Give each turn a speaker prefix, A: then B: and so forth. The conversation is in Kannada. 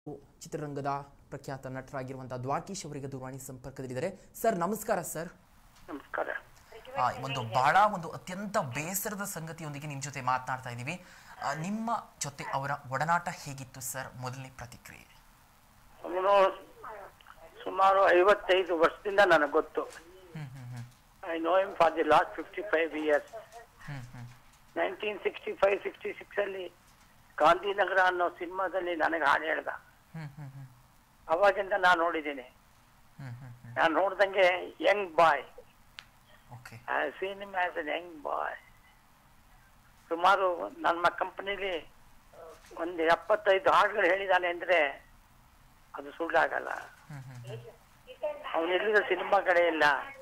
A: ಚಿತ್ರರಂಗದ ಪ್ರಖ್ಯಾತ ನಟರಾಗಿರುವಂತಹ ದ್ವಾಕೀಶ್ ಅವರಿಗೆ ದೂರವಾಣಿ ಸಂಪರ್ಕದಲ್ಲಿದ್ದಾರೆ ಸರ್ ನಮಸ್ಕಾರ ಸರ್
B: ನಮಸ್ಕಾರ
A: ಆ, ಒಂದು ಬಹಳ ಒಂದು ಅತ್ಯಂತ ಬೇಸರದ ಸಂಗತಿಯೊಂದಿಗೆ ನಿಮ್ಮ ಜೊತೆ ಮಾತನಾಡ್ತಾ ಇದ್ದೀವಿ ಆ, ನಿಮ್ಮ ಜೊತೆ ಅವರ ಒಡನಾಟ ಹೇಗಿತ್ತು ಸರ್ ಮೊದಲನೇ ಪ್ರತಿಕ್ರಿಯೆ
B: ಅವನು ಸುಮಾರು ಐವತ್ತೈದು ವರ್ಷದಿಂದ ನನಗೆ ಗೊತ್ತು
A: hmm hmm hmm
B: I know him for the last fifty five years
A: hmm hmm
B: nineteen sixty five sixty six ಅಲ್ಲಿ ಗಾಂಧಿನಗರ ಅನ್ನೋ ಸಿನಿಮಾದಲ್ಲಿ ನನಗೆ ಹಾಡು ಹೇಳ್ದ
A: ಹ್ಮ್ ಹ್ಮ್ ಹ್ಮ್
B: ಅವಾಗಿಂದ ನಾನು ನೋಡಿದ್ದೀನಿ
A: ಹ್ಮ್ ಹ್ಮ್ ಹ್ಮ್
B: ನಾನು ನೋಡ್ದಂಗೆ young boy
A: okay
B: I seen him as an young boy ಸುಮಾರು ನಮ್ಮ ಕಂಪನಿಲಿ ಒಂದು ಎಪ್ಪತ್ತೈದು ಹಾಡುಗಳು ಹೇಳಿದಾನೆ ಅಂದ್ರೆ ಅದು ಸುಳ್ಳಾಗಲ್ಲ
A: ಹ್ಮ್ ಹ್ಮ್ ಹ್ಮ್
B: ಅವನಿಲ್ಲದ ಸಿನಿಮಾ ಕಡೆ ಇಲ್ಲ